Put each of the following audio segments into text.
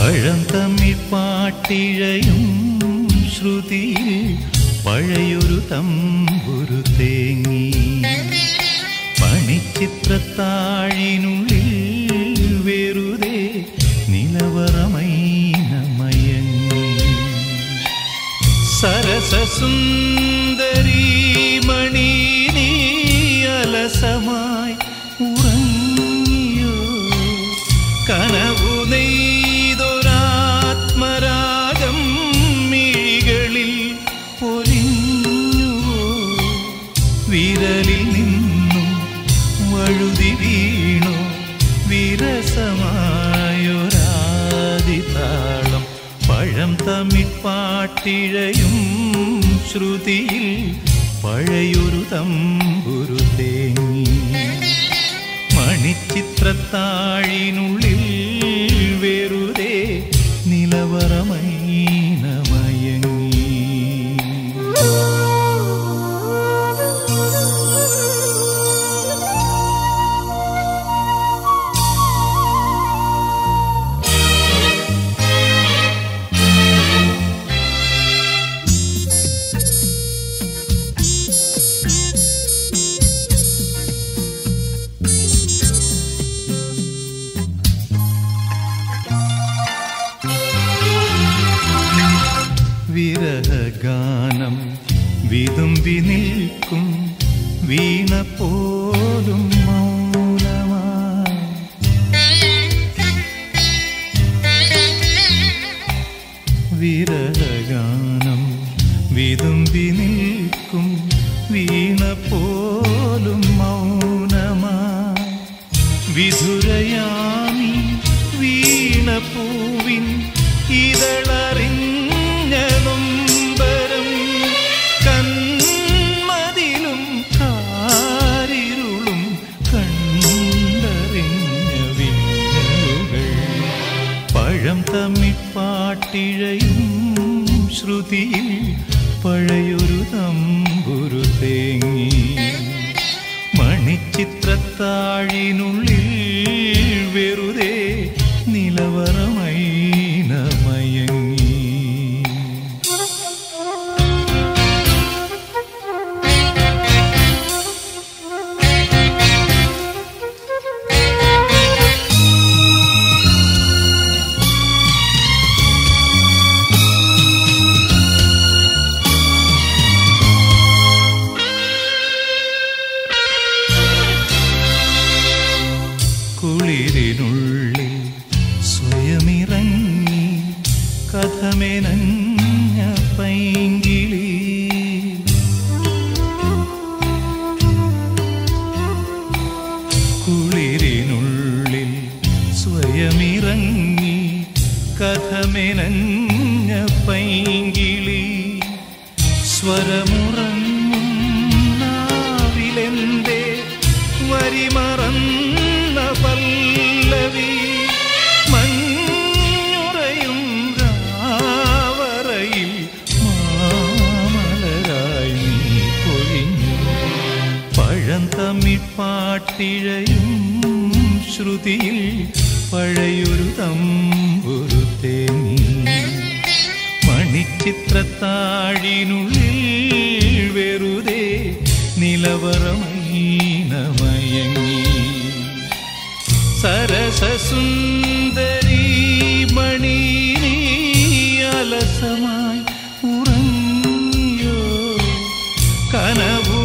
പഴം തമ്മിൽ പാട്ടിഴയും ശ്രുതിയിൽ പഴയൊരു തമ്പുരു തേങ്ങി പണിച്ചിത്രത്താഴിനുള്ളിൽ വെറുതെ നിലവറമൈനമയങ്ങി സരസസുന്ദരീ മണി നീ അലസമായി ഉറങ്ങിയോ കനവു നെയ്തൊരാത്മരാഗം മിഴികളിൽ പൊലിഞ്ഞുവോ വിരലിൽ നിന്നും വഴുതി വീണു വിരസമായൊരാദിതാളം പഴം തമിഴ് പാട്ടിഴയും ശ്രുതിയിൽ പഴയൊരു തമ്പുരു തേങ്ങി മണിച്ചിത്രത്താഴിനുള്ളിൽ വെറുതെ നിലവറമൈനമയങ്ങി വിരഹഗാനം വിതുമ്പി നിൽക്കും വീണ പോലും മൗനമായി വിരഹഗാനം വിതുമ്പി നിൽക്കും വീണ പോലും മൗനമായി വിധുരയാമി വീണ പൂവിൻ ഇതളറിഞ്ഞ നൊമ്പരം കന്മതിലും കാരിരുളും കണ്ടറിഞ്ഞ വിങ്ങലുകൾ പഴം തമ്മിപ്പാട്ടിഴയും ശ്രുതിയിൽ പഴയൊരു തമ്പുരു തേങ്ങി മണിച്ചിത്രത്താഴിനുള്ളിൽ വെറുതെ നിലവറമൈനമയങ്ങി കുളിരിനുള്ളിൽ സ്വയമിറങ്ങി കഥമെനഞ്ഞ പൈങ്കിളി കുളിരിനുള്ളിൽ സ്വയമിറങ്ങി കഥമെനഞ്ഞ പൈങ്കിളി സ്വരമുറങ്ങും നാവിലെന്തേ വരിമറന്ന പല്ലവി മഞ്ഞുറയും രാവറയിൽ മാമലരായി നീ പൊഴിഞ്ഞു പഴം തമ്മിൽ പാട്ടിഴയും ശ്രുതിയിൽ പഴയൊരു തമ്പുരു തേങ്ങി മണിച്ചിത്രത്താഴിനുള്ളിൽ വെറുതെ നിലവറമൈനമയങ്ങി സരസസുന്ദരീ മണി നീ അലസമായി ഉറങ്ങിയോ കനവു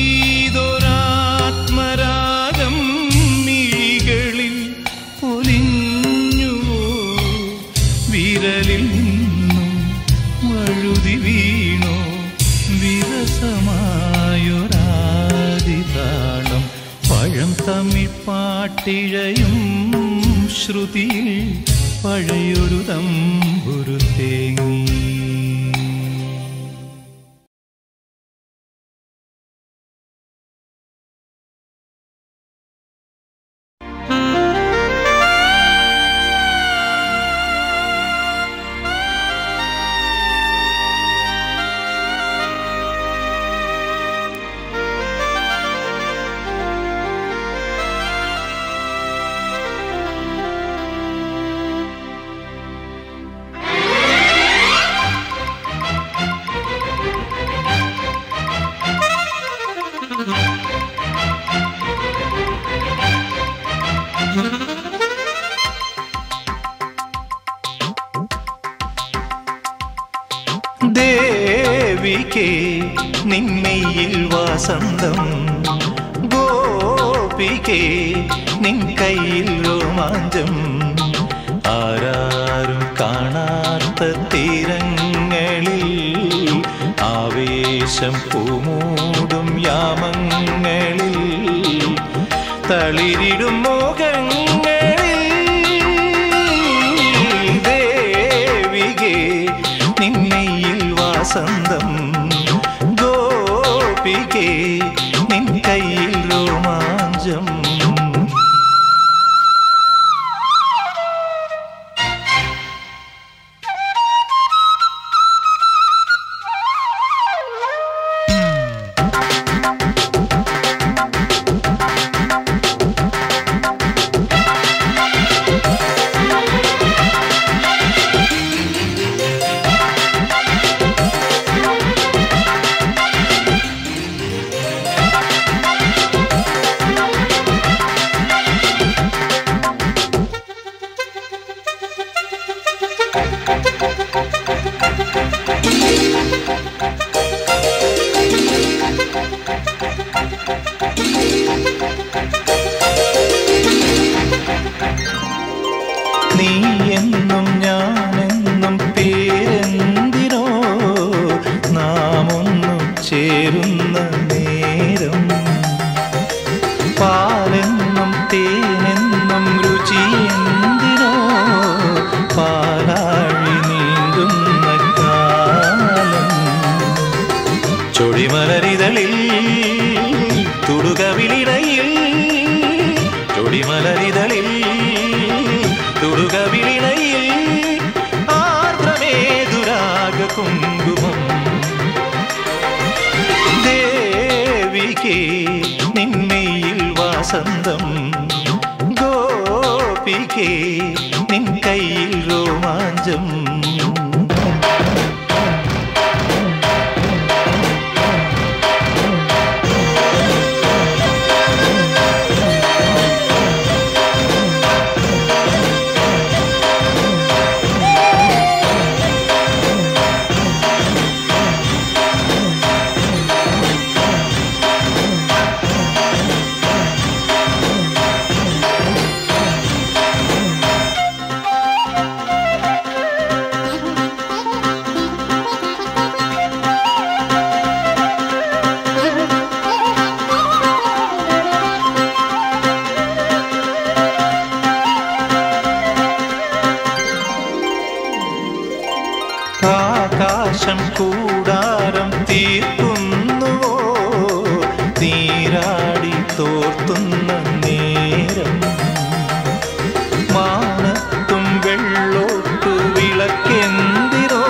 നെയ്തൊരാത്മരാഗം മിഴികളിൽ പൊലിഞ്ഞുവോ വിരലിൽ നിന്നും വഴുതി വീണോ വിരസമായൊരാദിതാളം പഴം തമിഴ് പാട്ടിഴയും ശ്രുതിയിൽ പഴയൊരു തമ്പുരു തേങ്ങി ദേവികേ നിന്നയിൽ വാസന്തം ഗോപികേ നിൻ കയ്യിൽ രോമാഞ്ചം ആരാരും കാണാത്ത തീരങ്ങളിൽ ആവേശം പൂമൂടും യാമങ്ങളിൽ തളിരിടും മോഹങ്ങളിൽ ദേവികേ നിന്നയിൽ വാസന്തം ഗോപികേ നിൻ കയ്യിൽ രോമാഞ്ചം നീ എന്നും ഞാനെന്നും പേരെന്തിനോ നാം ഒന്നും ചേരുന്ന നേരം പാലെന്നും തേനെന്നും രുചി എന്തിനോ പാലാഴി നീന്തുന്ന കാലം ചൊടിമലരിതളിൽ തുടുകവിളിടയിൽ ചൊടിമലരിതളിൽ തുടുകവിളിടയിൽ ആർദ്രമേതുരാഗ കുങ്കുമം ദേവികേ നിന്മയിൽ വാസന്തം ഗോപികേ നിൻ കയ്യിൽ രോമാഞ്ചം ആകാശം കൂടാരം തീർക്കുന്നുവോ നീരാടി തോർത്തുന്ന നേരം മാനത്തും വെള്ളോട്ടു വിളക്കെന്തിരോ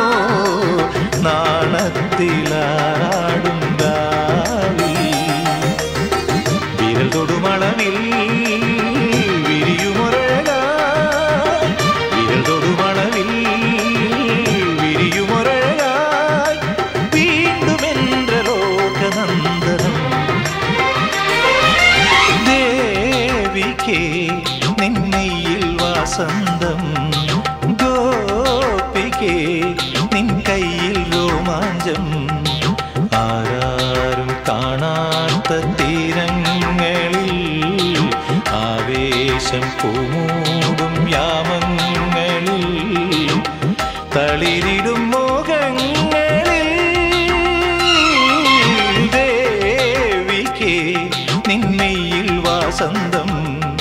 നാണത്തിലാടും രാവി വിരൽ തൊടുമളവിൽ വിരിയുമൊരഴക വിരൽ തൊടുമളവിൽ വിരിയുമൊരഴകായി വീണ്ടും എன்ற ലോകനന്ദനം ദേവികേ നിന്നയിൽ വാസന്തം ഗോപികേ നിൻ കയ്യിൽ രോമാഞ്ചം ആരാരും കാണാത്ത തീരങ്ങളിൽ ആവേശം പൂമൂടും യാമങ്ങളിൽ തളിരിടും മോഹങ്ങളിൽ ദേവികേ നിന്നയിൽ വാസന്തം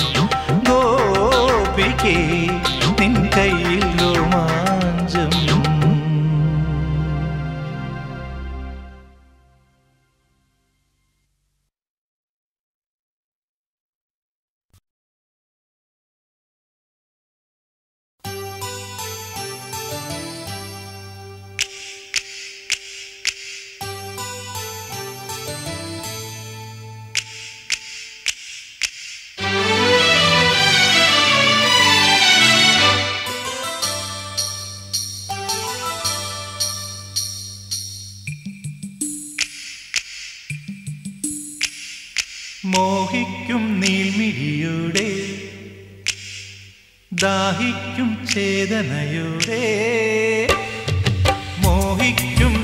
ഗോപികേ നിൻ കയ്യിൽ രോമാഞ്ചം മോഹിക്കും നീൾമിഴിയുടെ ദാഹിക്കും ചേതനയുടെ മോഹിക്കും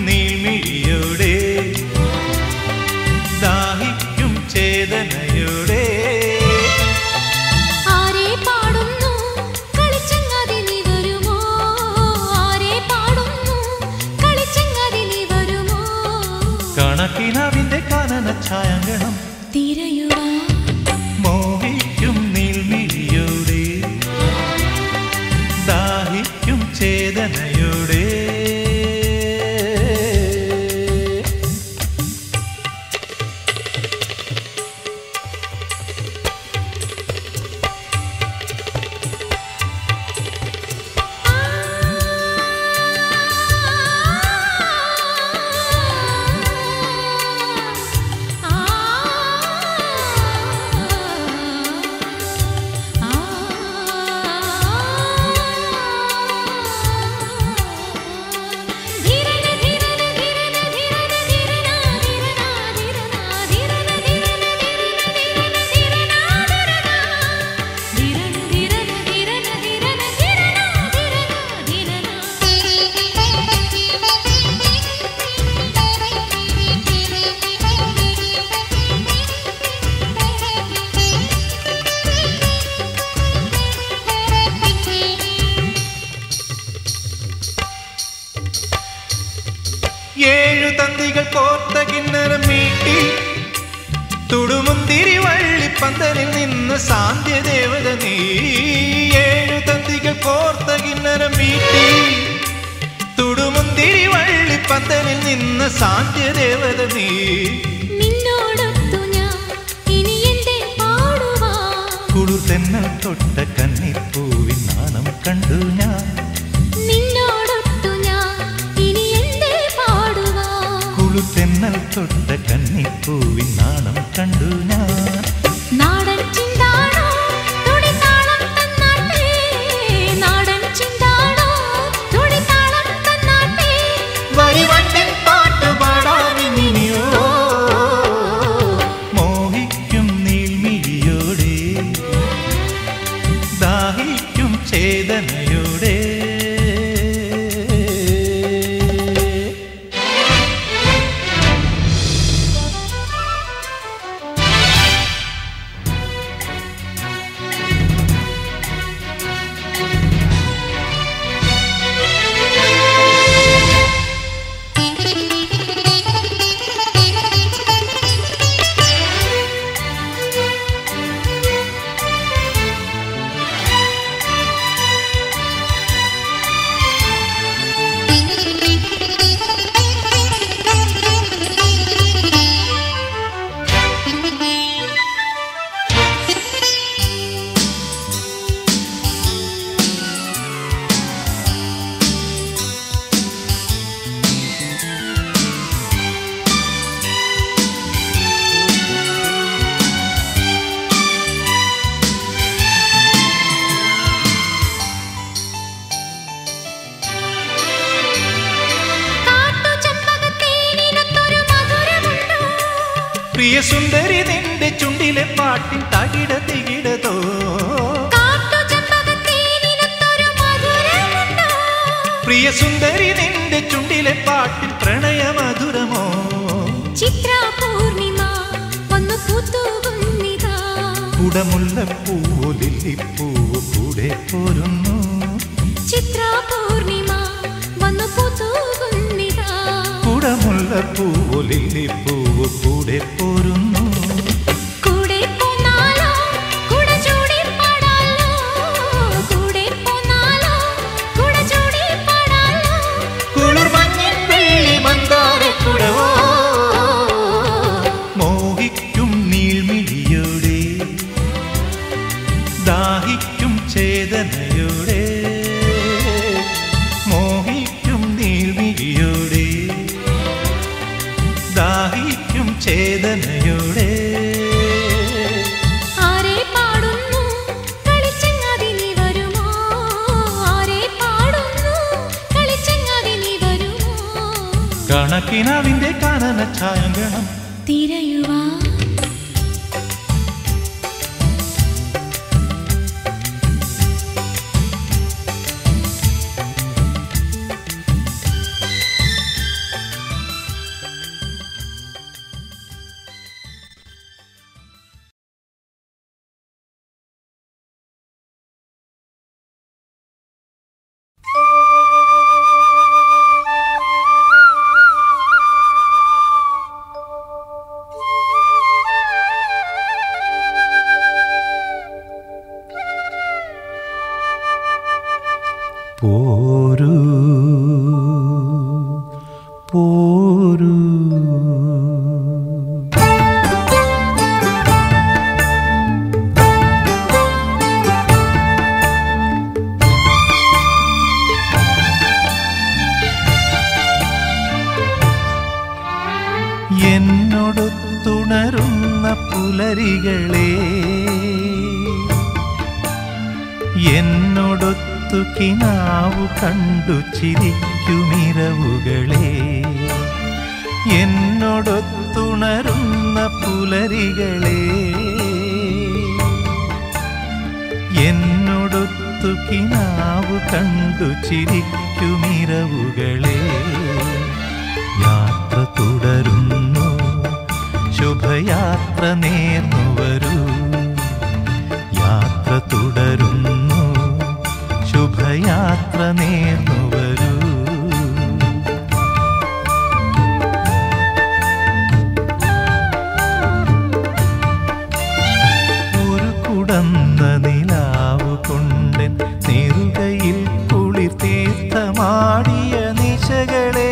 ഛായങ്കണം തിരയുവാൻ മോഹിക്കും നീൽമിഴിയോടെ ദാഹിക്കും ചേതനയോടെ ഏഴു തന്തികൾ കോർത്ത കിന്നരം മീട്ടി തുടുമുന്തിരി വള്ളിപ്പന്തലിൽ നിന്ന് സാന്ധ്യദേവത നീ ഏഴു തന്തികൾ കോർത്ത കിന്നരം മീട്ടി തുടുമുന്തിരി വള്ളിപ്പന്തലിൽ നിന്ന് സാന്ധ്യദേവത നീ നിന്നോടൊത്തു ഞാൻ ഇനി എന്റെ പാടുവാൻ കുളിർ തെന്നൽ തൊട്ട കന്നിപ്പൂവിൻ നാണം കണ്ടു ഞാൻ നിന്നോടൊത്തു ഞാൻ ഇനി എന്റെ പാടുവാൻ കുളിർ തെന്നൽ തൊട്ട കന്നിപ്പൂവിൻ നാണം കണ്ടു ഞാൻ നാടൻ ചിന്താണോ തുടിതാളം തന്നാട്ടെ നാടൻ ചിന്താണോ തുടിതാളം തന്നാട്ടെ വരിവണ്ടിൻ പാട്ട് പാടാമിനിയോ മോഹിക്കും നീൽമിഴിയോടെ ദാഹിക്കും ചേതനയോടെ കാട്ടുചെമ്പകത്തേനിനൊത്തൊരു മധുരമുണ്ടോ പ്രിയ സുന്ദരി നിന്റെ ചുണ്ടിലെ പാട്ടിൻ തകിട തികിടതോ കാട്ടുചെമ്പകത്തേനിനൊത്തൊരു മധുരമുണ്ടോ പ്രിയ സുന്ദരി നിന്റെ ചുണ്ടിലെ പാട്ടിൻ പ്രണയമധുരമോ ചിത്രാപൂർണിമ ഒന്ന് പൂത്തുകുന്നിതാ കുടമുല്ലപ്പൂവോ ലില്ലിപ്പൂവോ കൂടെ പോരുന്നു ചിത്രാപൂർണിമ വന്നു പൂത്തുകുന്നിതാ കുടമുല്ലപ്പൂവോ ലില്ലിപ്പൂവോ കൂടെ പോരുന്നു കൂടെ പോന്നാലോ കുട ചൂടി പാടാലോ കൂടെ പോന്നാലോ കുട ചൂടി പാടാലോ കുളിർ മഞ്ഞിൻ വെള്ളി മന്ദാരക്കുടവോ മോഹിക്കും നീൾമിഴിയോടെ ദാഹിക്കും ചേതനയോടെ മോഹിക്കും നീൾമിഴിയോടെ ദാഹിക്കും ചേതനയോടെ ആരെ പാടുന്നു കളിച്ചങ്ങാതി നീ വരുമോ ആരെ പാടുന്നു കളിച്ചങ്ങാതി നീ വരുമോ കണക്കിനാവിന്റെ കാനന ഛായങ്കണം തിരയുവാൻ ആ പോരൂ പോരൂ എന്നോടൊത്തുണരുന്ന പുലരികളെ എന്നോടൊത്തു കിനാവു കണ്ടു ചിരിക്കുമിരവുകളെ എന്നോടൊത്തുണരുന്ന പുലരികളെ എന്നോടൊത്തു കിനാവു കണ്ടു ചിരിക്കുമിരവുകളെ യാത്ര തുടരുന്നു ശുഭയാത്ര നേർന്നു വരൂ യാത്ര തുടരുന്നു ശുഭയാത്ര നേർന്നു വരൂ ഒരു കുടന്ന നിലാവ് കൊണ്ടൻ നെറുകയിൽ കുളിർ തീർത്ഥമാടിയ നിശകളെ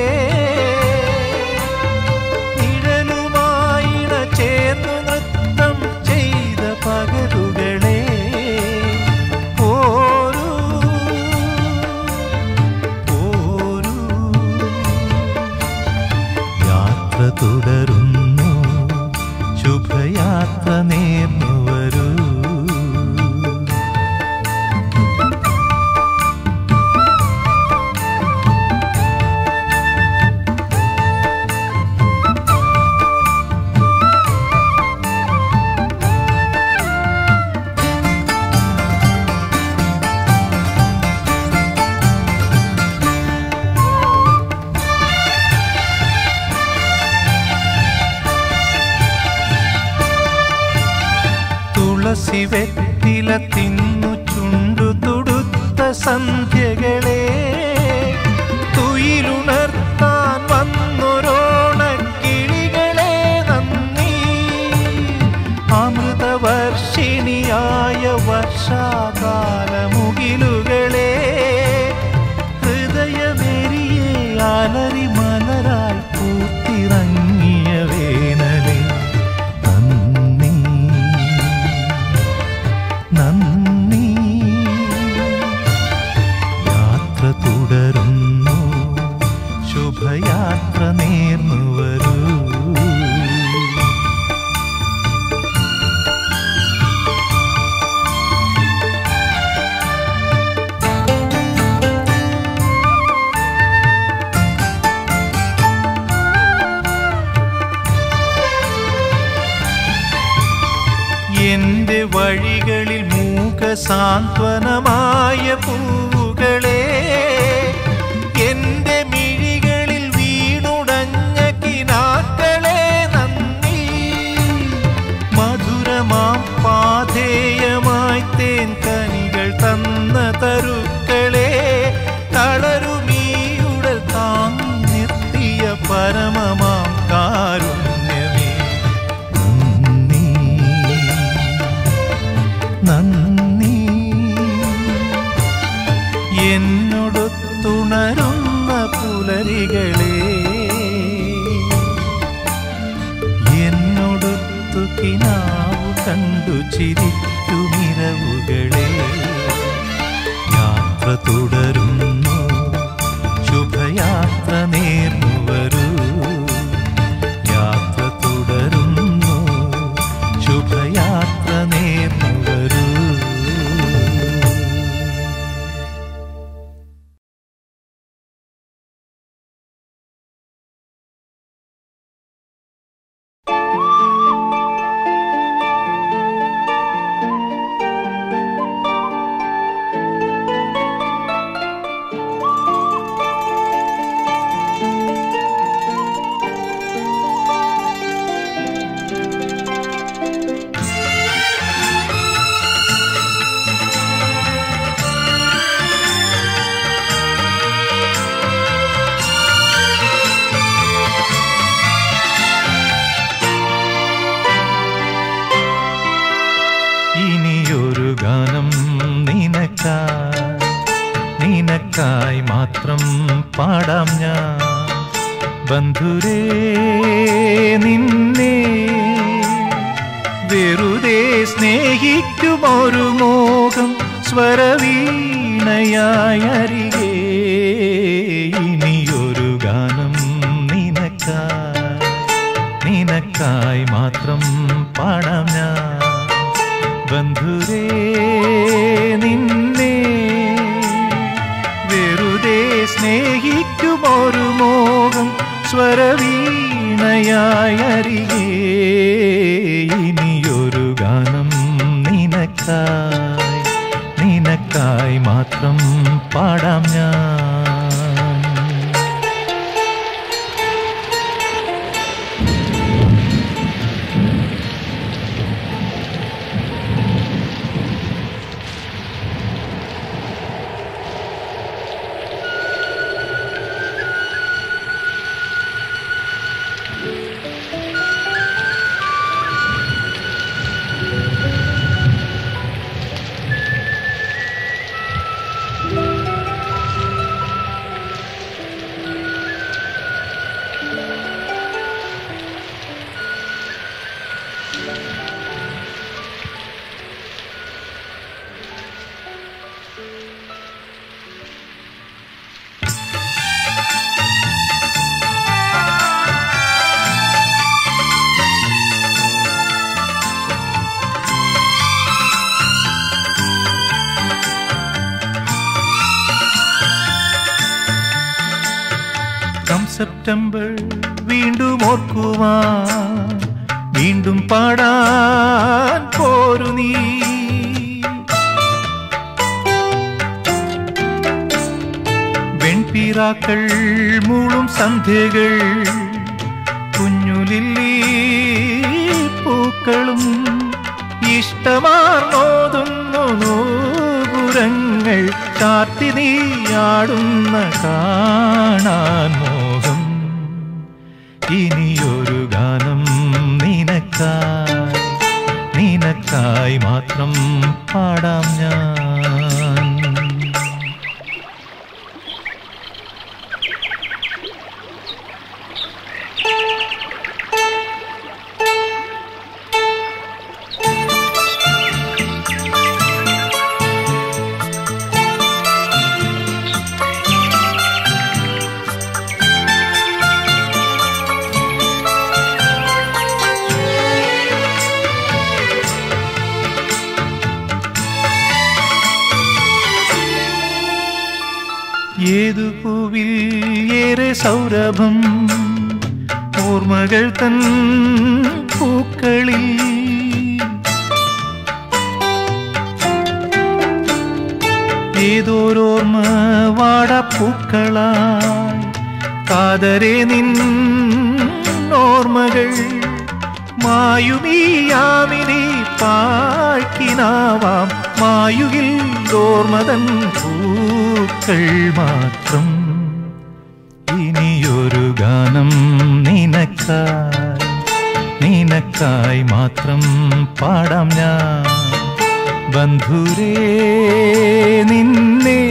നിഴലുമായിട ചേർന്നു നൃത്തം ചെയ്ത പകലുകളെ പോരൂ പോരൂ യാത്ര തുടരുന്നു ശുഭയാത്ര നേർന്നു വരൂ തുളസി വെറ്റില തിന്നു ചുണ്ടു തുടുത്ത സന്ധ്യകളെ തുയിലുണർത്താൻ വന്നൊരോണ കിളികളെ നന്ദി അമൃതവർഷിണിയായ വർഷാകാലമുകിലുകളെ ഹൃദയമെരിയെ അലറി മലരാൽ പൂത്തിറങ്ങിയ വേനലെ നന്ദി നന്ദി യാത്ര തുടരുന്നു ശുഭയാത്ര നേർന്നു വരൂ എന്റെ വഴികളിൽ മൂക സാന്ത്വനമായ പൂവുകളെ എന്റെ മിഴികളിൽ വീണുടഞ്ഞ കിനാക്കളെ നന്ദി മധുരമാം പാധേയമായി തേൻ കനികൾ തന്ന തരുക്കളെ തളരുമീയുടൽ താങ്ങി നിർത്തിയ പരമമാം കാരുണ്യമേ നന്ദി നന്ദി എന്നോടൊത്തുണരുന്ന പുലരികളെ എന്നോടൊത്തു കിനാവു കണ്ടു ചിരിക്കുമിരവുകളെ യാത്ര തുടരുന്നു ശുഭയാത്ര നേർന്നു വരൂ യാത്ര തുടരുന്നു ശുഭയാത്ര നേർന്നു വരൂ നിനക്കായി മാത്രം പാടാം ഞാൻ ബന്ധുരേ നിന്നെ വെറുതെ സ്നേഹിക്കുമൊരു മോഹം സ്വരവീണയായി അരികെ ഇനിയൊരു ഗാനം നിനക്കായി നിനക്കായി മാത്രം പാടാം ഞാൻ ബന്ധുരേ നിന്നെ വെറുതെ സ്നേഹിക്കുമൊരു മോഹം സ്വരവീണയായി അരികെ ഇനിയൊരു ഗാനം നിനക്കായി നിനക്കായി മാത്രം പാടാം ഞാൻ കം സെപ്റ്റംബർ വീണ്ടും ഓർക്കുവാൻ വീണ്ടും പാടാൻ പോരു നീ വെൺപീറാക്കൾ മൂളും സന്ധ്യകൾ കുഞ്ഞുലില്ലി പൂക്കളും ഇഷ്ടമാർന്നോതുന്നു നൂപുരങ്ങൾ ചാർത്തി നീയാടുന്ന കാണാൻ മോഹം ഇനിയൊരു ഗാനം നിനക്കായി നിനക്കായി മാത്രം പാടാം ഞാൻ ഏതു പൂവിൽ ഏറെ സൗരഭം ഓർമ്മകൾ തൻ പൂക്കളിൽ ഏതോരോർമ്മ വാടപ്പൂക്കളായി കാതരെ നിൻ ഓർമ്മകൾ മായുമീയാമിനി പാഴ്ക്കിനാവാം മായുകിൽ ഓർമ്മതൻ പൂക്കൾ മാത്രം ഇനിയൊരു ഗാനം നിനക്കായി നിനക്കായി മാത്രം പാടാം ഞാൻ ബന്ധുരേ നിന്നെ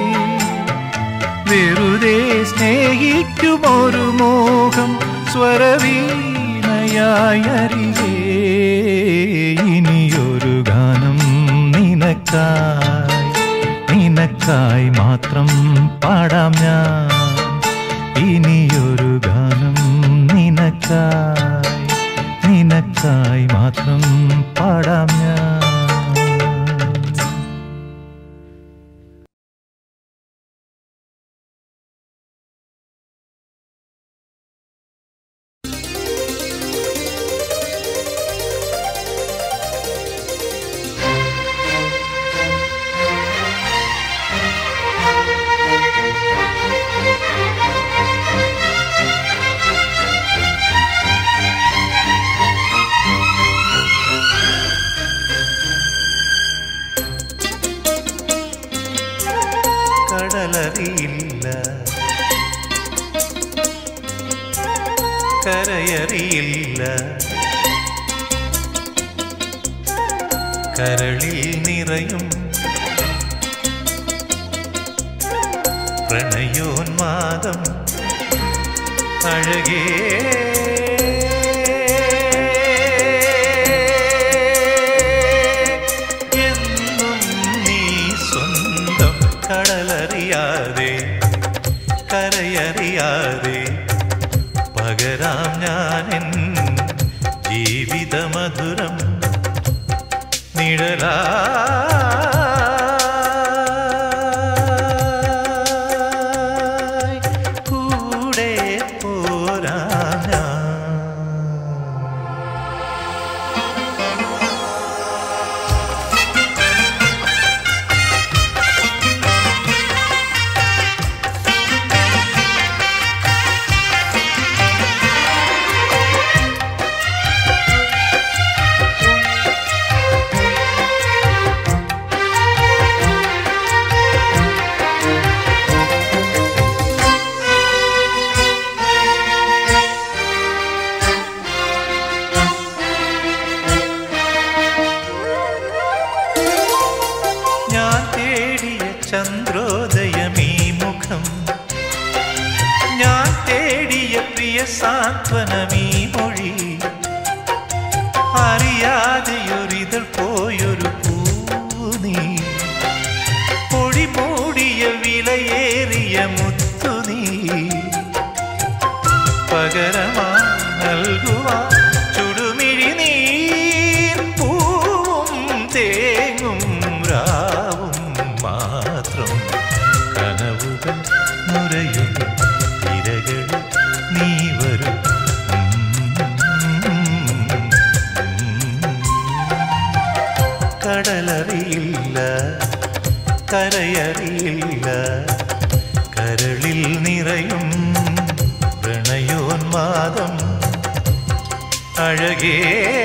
വെറുതെ സ്നേഹിക്കുമൊരു മോഹം സ്വരവീണയായി അരികെ ഇനിയൊരു ഗാനം നിനക്കായി നിനക്കായി മാത്രം പാടാം ഞാൻ ഇനിയൊരു ഗാനം നിനക്കായി നിനക്കായി മാത്രം പാടാം ഞാൻ കടലറിയില്ല കരയറിയില്ല കരളിൽ നിറയും പ്രണയോന്മാദം അഴകേ എന്നും നീ സ്വന്തം കടലറിയാതെ കരയറിയാതെ പകരാം ഞാനെൻ ജീവിതമധുരം നിഴലായി കൂടെ പോരാം ഞാൻ ഞാൻ തേടിയ ചന്ദ്രോദയമീ മുഖം ഞാൻ തേടിയ പ്രിയ സാന്ത്വനമീ മൊഴി അറിയാതെയൊരിതൾ പോയൊരു പൂനീ പൊടി മൂടിയ വിലയേറിയ മുത്തു നീ പകരമാ നൽകുവാ ചുടുമിഴി നീർ പൂവും തേങ്ങും രാവും മാത്രം കനവുകൾ നുരയും തിരകൾ നീ വരും കടലറിയില്ല കരയറിയില്ല കരളിൽ നിറയും പ്രണയോന്മാദം അഴകേ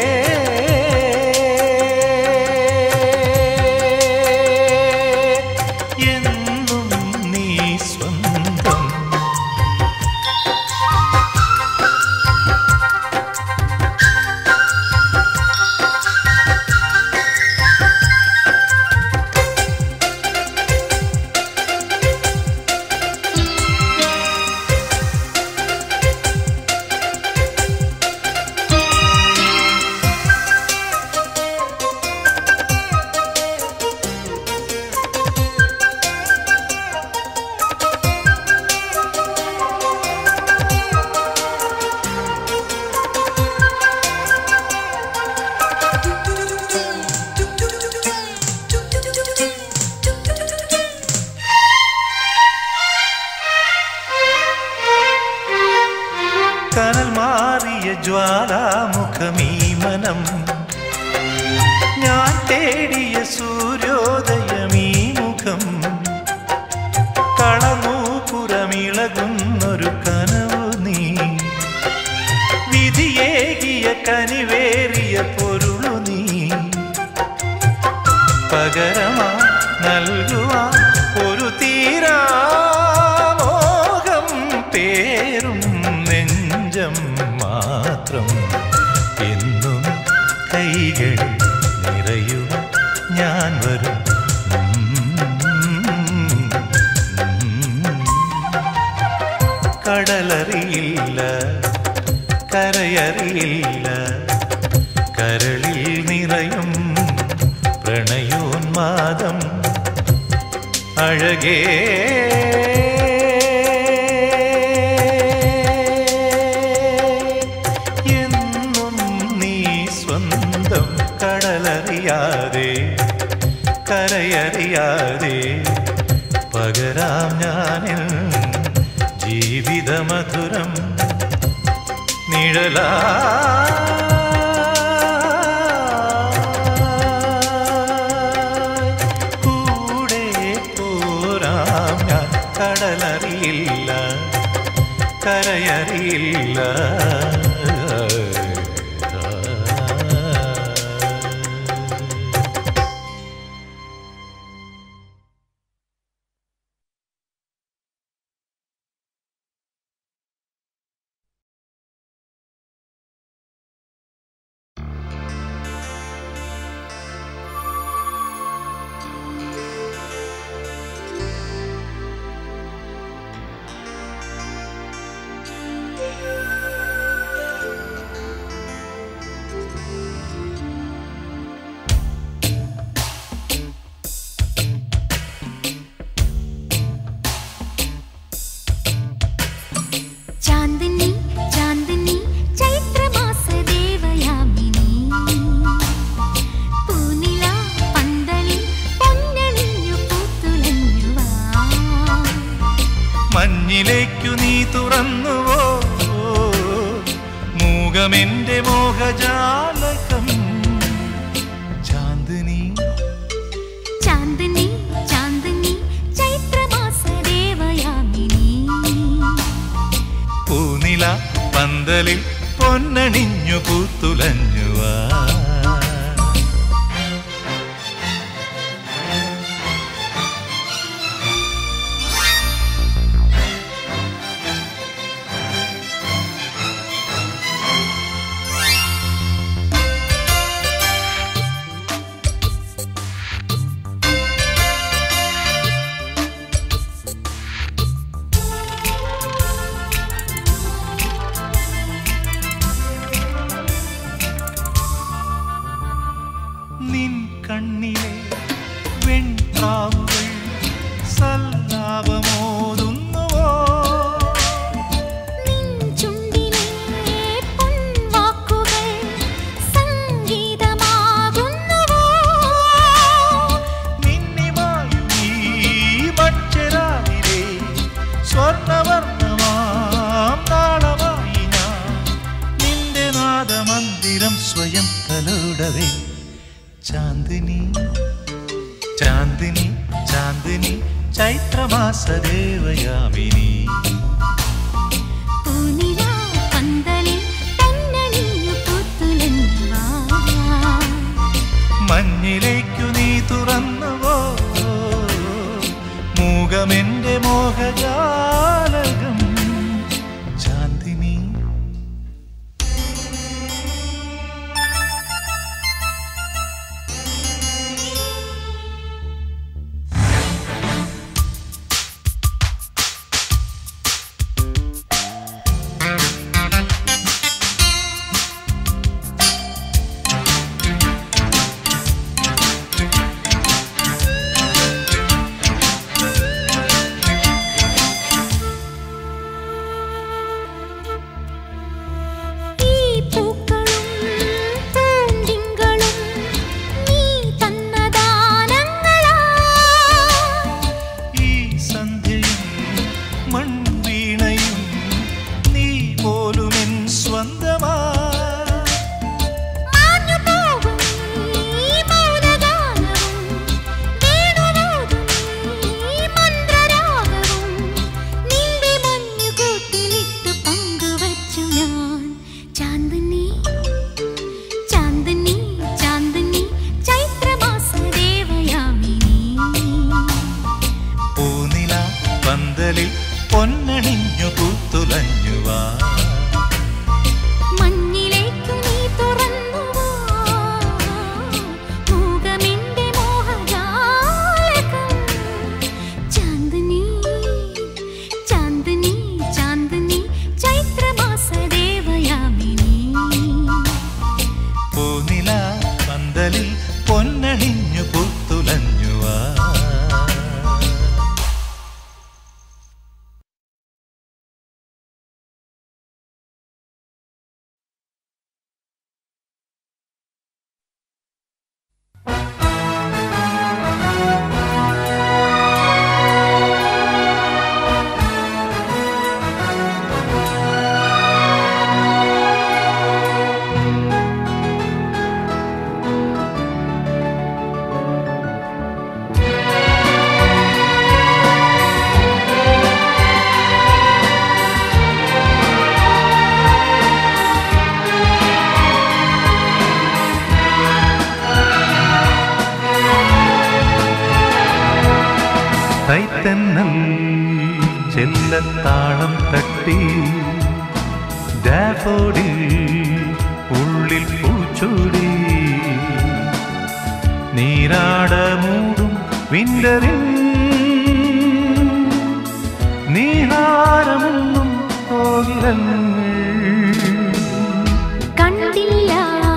എന്നും നീ സ്വന്തം കനൽ മാറിയ ജ്വാലാമുഖമീ മനം ഞാൻ തേടിയ സൂര്യോദയമീ മുഖം കളനൂപുരമിളകുന്നൊരു കനവു നീ വിധിയേകിയ കനിവേറിയ പൊരുളു നീ പകരമാ നൽകുവാ ഒരു തീരാമോഹം പേരും നെഞ്ചം മാത്രം എന്നും കൈകൾ നിറയുക ഞാൻ വരും കടലറിയില്ല കരയറിയില്ല കരളിൽ നിറയും പ്രണയോന്മാദം അഴകേ എന്നും നീ സ്വന്തം കടലറിയാതെ കരയറിയാതെ പകരാം ഞാനിൽ ജീവിതമധുരം നിഴലാ കൂടെ പോരാം ഞാൻ കടലറിയില്ല കരയറിയില്ല മഞ്ഞിലേക്കു നീ തുറന്നുവോ മൂകമെന്റെ മോഹജാലകം ചാന്ദിനി ചാന്ദിനി ചാന്ദിനി ചൈത്രമാസ ദേവയാമിനി പൂനില പന്തലിൽ പൊന്നണിഞ്ഞു പൂത്തുലഞ്ഞുവാ നിൻ കണ്ണിലെ വെൺപ്രാവുകൾ സല്ലാപമോതുന്നുവോ നിൻ ചുണ്ടിലെ പൊൻവാക്കുകൾ സംഗീതമാകുന്നുവോ മിന്നിമായും ഈ മച്ചരാവിലെ സ്വർണവർണ്ണമാം താളമായി ഞാൻ നിന്റെ നാദമന്ദിരം സ്വയം തലോടവേ ചാന്ദിനി ചാന്ദിനി ചാന്ദിനി ചൈത്രമാസ ദേവയാമിനി പൂനില പന്തലിൽ തന്നണിഞ്ഞു പൂത്തുലഞ്ഞുവാ മഞ്ഞിലേക്കു നീ തുറന്നുവോ മൂകമെന്റെ മോഹജാലകം ചാന്ദിനി ഈ പൂക്കളും പൂന്തിങ്കളും നീ തന്ന ദാനങ്ങളാ ഈ സന്ധ്യയും മൺവീണയും നീ പോലുമെൻ സ്വന്തമാ മാഞ്ഞു പോകും ഈ മൗനഗാനവും വേണുനോതും ഈ മന്ത്രരാഗവും നിന്റെ മഞ്ഞുകൂട്ടിലിട്ട് പങ്കുവച്ചു ഞാൻ ചാന്ദിനി ചാന്ദിനി ചാന്ദിനി ചൈത്രമാസ ദേവയാമിനി പൂനില പന്തലിൽ പൊന്നണിഞ്ഞു പൂത്തുലഞ്ഞുവാ മഞ്ഞിലേക്കു നീ തുറന്നുവോ മൂകമെന്റെ മോഹജാലകം ചാന്ദിനി ചാന്ദിനി ചാന്ദിനി ചൈത്രമാസ ദേവയാമിനി പൂനില പന്തലിൽ പൊന്നണിഞ്ഞു പൂത്തുലഞ്ഞുവാ തൈത്തന്നൽ ചെല്ലത്താളം തട്ടി ഡാഫോഡിൽ ഉള്ളിൽ പൂച്ചൂടി നീരാടമൂടും വിണ്ടറിൽ നീഹാരമൊന്നും കോകിലങ്ങൾ കണ്ടില്ല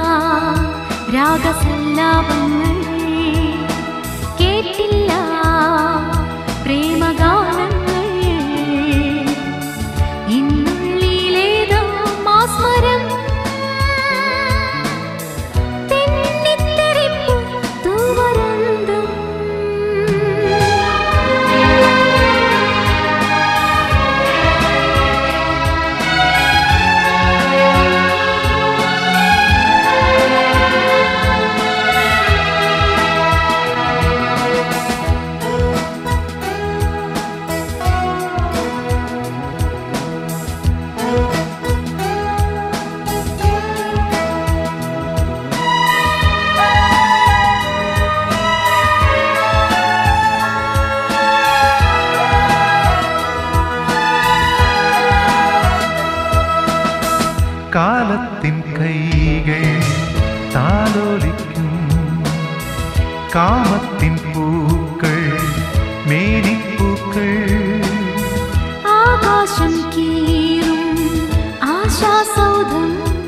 രാഗസല്ലാപങ്ങൾ കേട്ടില്ല പ്രേമഗാനങ്ങൾ ഇന്നുള്ളിലേതോ മാസ്മരം തെന്നിത്തെറിപ്പു തൂവരന്തം കാലത്തിൻ കൈകൾ താലോലിക്കും കാമത്തിൻ പൂക്കൾ മേനിപ്പൂക്കൾ ആകാശം കീറും ആശാസൗധം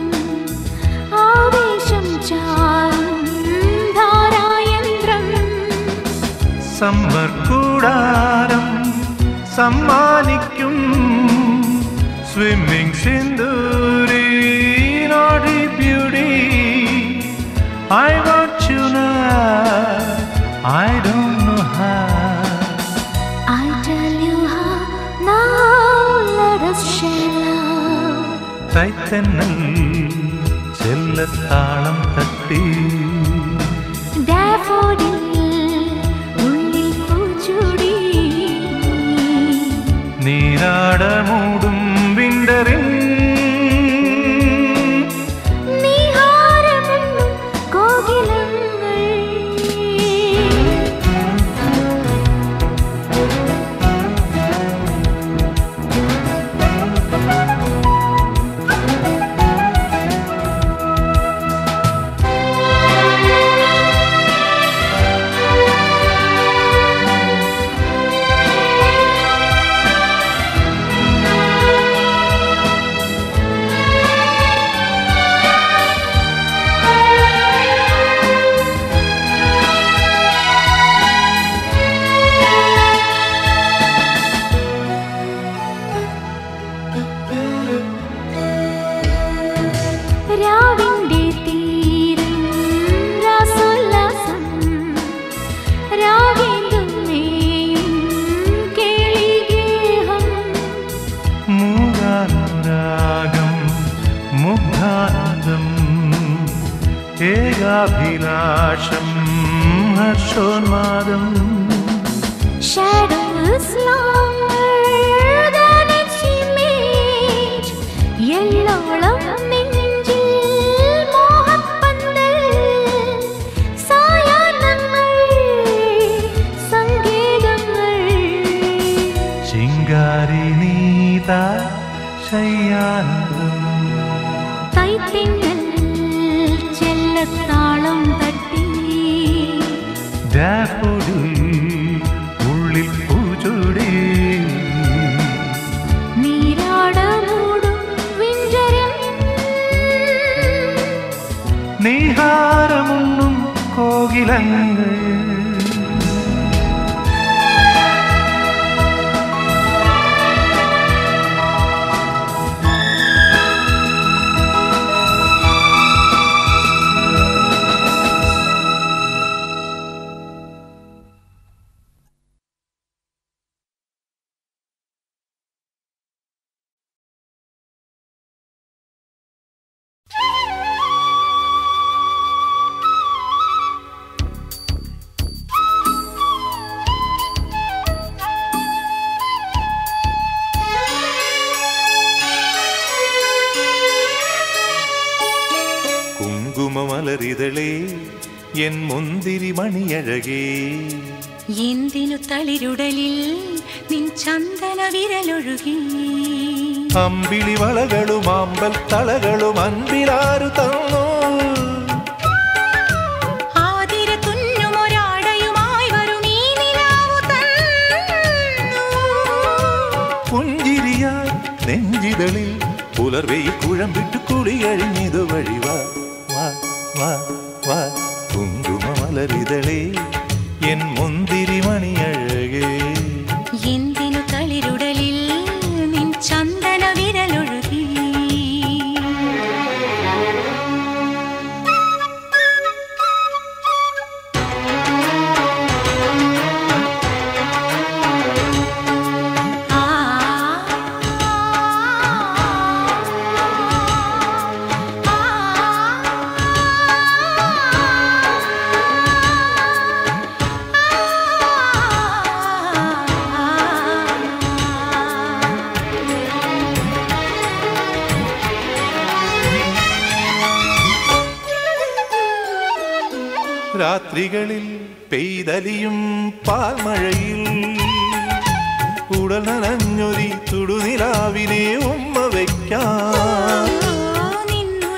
ആവേശം ചാറും ധാരായന്ത്രം സമ്മർ കൂടാരം സമ്മാനിക്കും സ്വിമ്മിംഗ് സിന്ദൂരി നോടി beauty I want you I don't know how I tell you how now let us share love തൈത്തന്നൽ ചെല്ലത്താളം തട്ടി Daffodil ഉള്ളിൽ പൂച്ചൂടി നീരാടമൂടും വിണ്ടറിൻ നീഹാരമെന്നും കോകിലങ്ങൾ രാവിന്റെ തീരം രാസോല്ലാസം രാഗേന്ദും മേയും കേളിഗേഹം മൂകാനുരാഗം മുഗ്ധാനന്ദം ഏകാഭിലാഷം ഹർഷോന്മാദം Shadow is longer than its image. എല്ലോളം നെഞ്ചിൽ മോഹപ്പന്തൽ. സായാഹ്നങ്ങൾ, സങ്കേതങ്ങൾ. ചിങ്കാരി നീത ശയ്യാനന്ദം കൈത്തിന്നൽ ചെല്ലത്താളം തട്ടി ഡാഫോഡിൽ ഉള്ളിൽ പൂചൂടി നീരാടമൂടും വിഞ്ചരം നീഹാരമുണ്ണും കോകിലങ്ങൾ കുങ്കുമമലരിതളേ എൻ മുന്തിരി മണിയഴകേ എന്തിനു തളിരുടലിൽ നിൻ ചന്ദന വിരലൊഴുകി അമ്പിളി വളകളും അമ്പൽ തളകളും അൻപിലാരു തന്നു ആതിര തുന്നുമൊരാടയുമായി വരും ഈ നിലാവു തന്നു പുഞ്ചിരിയായി നെഞ്ചിതളിൽ പുലർവെയിൽ കുഴമ്പിട്ട് കുളിയഴിഞ്ഞിതു വഴി വാ വാ വാ വാ കുങ്കുമമലരിതളേ എൻ മുന്തിരി മണിയഴകേ എന്തിനു തളിരുടലിൽ നിൻ ചന്ദന വിരലൊഴുകി ആ രാത്രികളിൽ പെയ്തലിയും പാൽമഴയിൽ ഉടൽ നനഞ്ഞൊരി തുടുനിലാവിനെ ഉമ്മ വയ്ക്കാം നിന്നു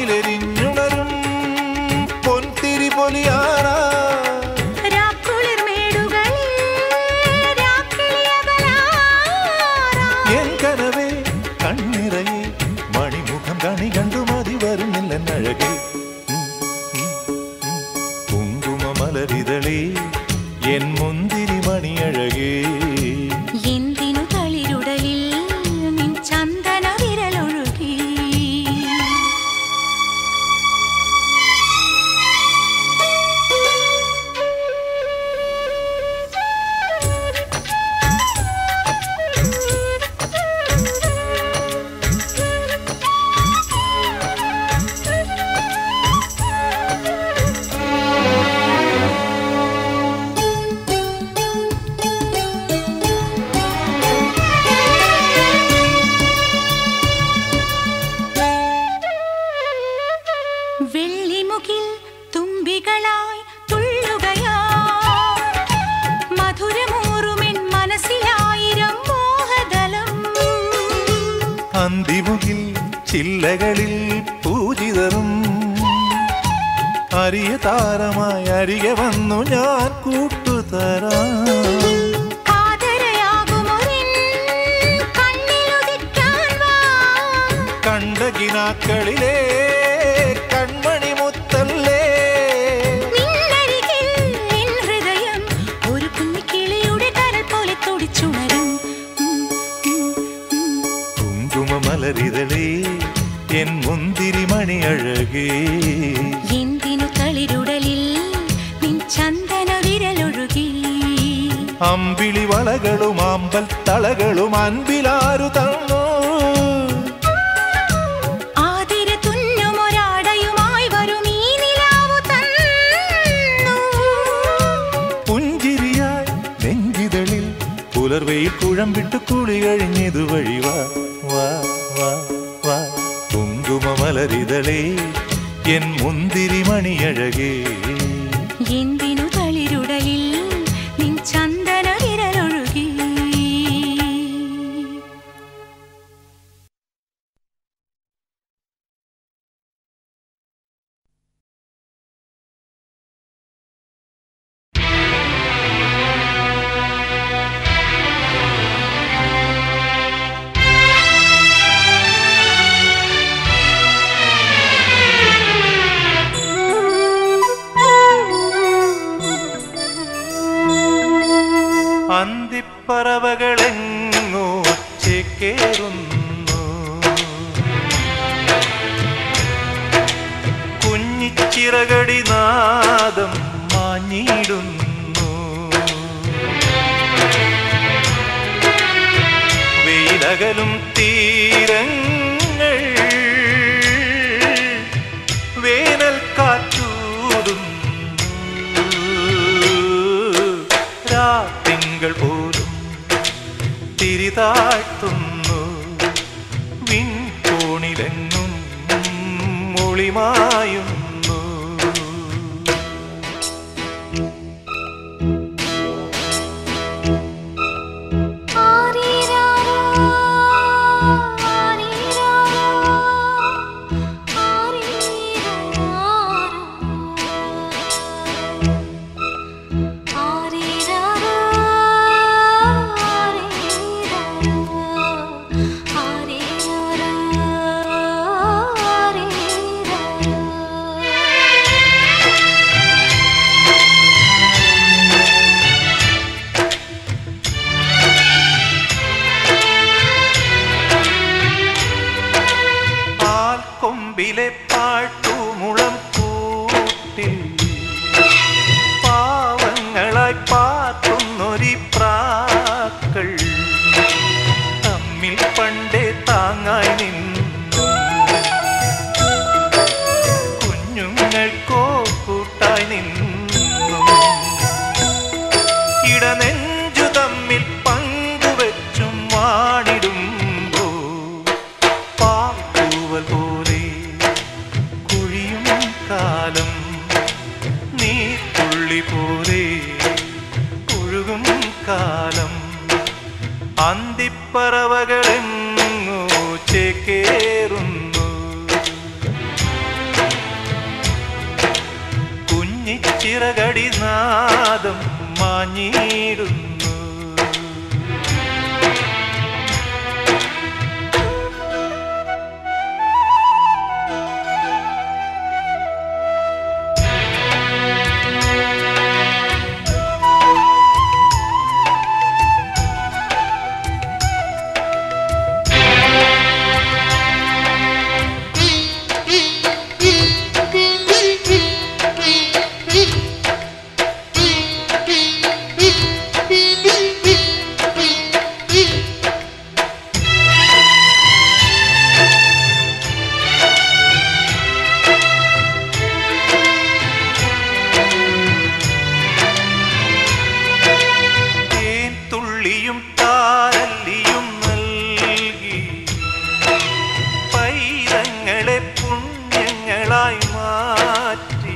രാവിലെരിഞ്ഞുണരും പൊൻതിരി പൊലിയാറാ രാക്കുളിർമേടുകളിൽ രാക്കിളിയകലാറാ. എൻ കനവേ കണ്ണിറയെ മണിമുഖം കണി കണ്ടു മതി വരുന്നില്ല അഴകേ കുങ്കുമമലരിതളേ എൻ മുന്തിരി മണിയഴകേ എന്തിനു തളിരുടലിൽ നിൻ ചന്ദന വിരലൊഴുകി വെള്ളിമുകിൽ തുമ്പികളായി തുള്ളുകയാ മധുരമൂറുമെൻ മനസ്സിലായിരം മോഹദലം അന്തിമുകിൽ ചില്ലകളിൽ പൂജിതറും അരിയ താരമായി അരികെ വന്നു ഞാൻ കൂട്ടുതരാം കാതരയാകുമൊരിൻ കണ്ണിലുദിക്കാൻ വാ കണ്ടകിനാക്കളിലെ കൺമണി മുത്തല്ലേ നിന്നരികിൽ എൻ ഹൃദയം ഒരു കുഞ്ഞിക്കിളിയുടെ കരൾ പോലെ തുടിച്ചുണരും ഉം, ഉം, ഉം. കുങ്കുമമലരിതളേ എൻ മുന്തിരി മണിയഴകേ എന്തിനു തളിരുടലിൽ നിൻ ചന്ദന വിരലൊഴുകി അമ്പിളി വളകളും അമ്പൽ തളകളും അൻപിലാരു തന്നു ആതിര തുന്നുമൊരാടയുമായി വരും ഈ നിലാവു തന്നു പുഞ്ചിരിയായി നെഞ്ചിതളിൽ പുലർവയിൽ കുഴമ്പിട്ട് കുളി കഴിഞ്ഞിതു വഴി വാ വാ വാ വാ കുങ്കുമമലരിതളേ എൻ മുന്തിരി മണിയഴകേ എന്തിനു തളിരുടലിൽ നിൻ ചന്ദന വിരലൊഴുകി അന്തിപ്പറവകളെങ്ങോ ചേക്കേറുന്നു കുഞ്ഞിച്ചിറകടി നാദം മാഞ്ഞിടുന്നു വെയിലകലും തീരങ്ങൾ വേനൽ കാറ്റൂടുന്നു രാത്തിങ്കൾ പോലും തിരിതാഴ്ത്തുന്നു വിൺകോണിലെങ്ങും മൊളിമായുന്നു ആരീരാരോ ആരീരാരോ ആരീരാരോ ആരീരാരോ ആരീരാരോ ആരീരാരോ പാൽക്കൊമ്പിലെ പാട്ടുമുളം കൂട്ടിൽ പാവങ്ങളായി പാത്തുന്നൊരി പ്രാക്കൾ തമ്മിൽ പണ്ടേ താങ്ങായി നിന്നു കുഞ്ഞുങ്ങൾക്കോ കൂട്ടായി നിന്നു ഇടനെഞ്ചു തമ്മിൽ പങ്കുവെച്ചും വാണിടുമ്പോ പാപ്പൂവൽ പോലെ കുഴിയും കാലം നീ തുള്ളി പോലെ ഒഴുകും കാലം അന്തിപ്പറവകളെങ്ങോ ചേക്കേറുന്നു ചിറകടി നാദം മാഞ്ഞിടുന്നു തേൻ തുള്ളിയും താരല്ലിയും നൽകി പൈതങ്ങളെ പുണ്യങ്ങളായി മാറ്റി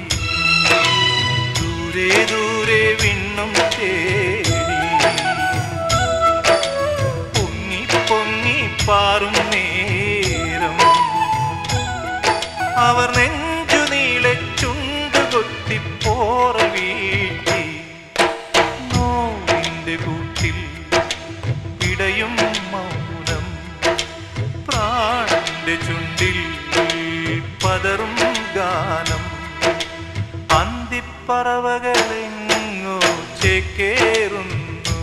ദൂരെ ദൂരെ വിണ്ണും തേടി പൊങ്ങി പൊങ്ങി പാറും നേരം അവർ നെഞ്ചു നീളെ ചുണ്ടുകൊത്തി പോറ വീട്ടി നോവിന്റെ കൂട്ടിൽ ഇടയും മൗനം പ്രാണന്റെ ചുണ്ടിൽ പതറും ഗാനം അന്തിപ്പറവകളെങ്ങോ ചേക്കേറുന്നു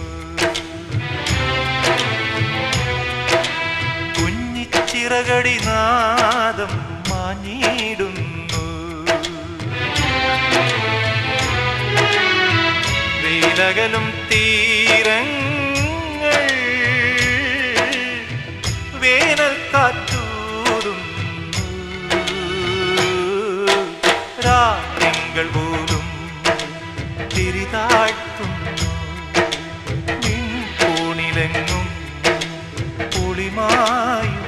കുഞ്ഞിച്ചിറകടി നാദം മാഞ്ഞിടുന്നു വെയിലകലും തീരങ്ങൾ വേനൽ കാറ്റൂറുന്നു രാത്രികൾ പോലും തിരിതാഴ്ത്തുന്നു നിൻകോണിലെങ്ങും പുളിമായും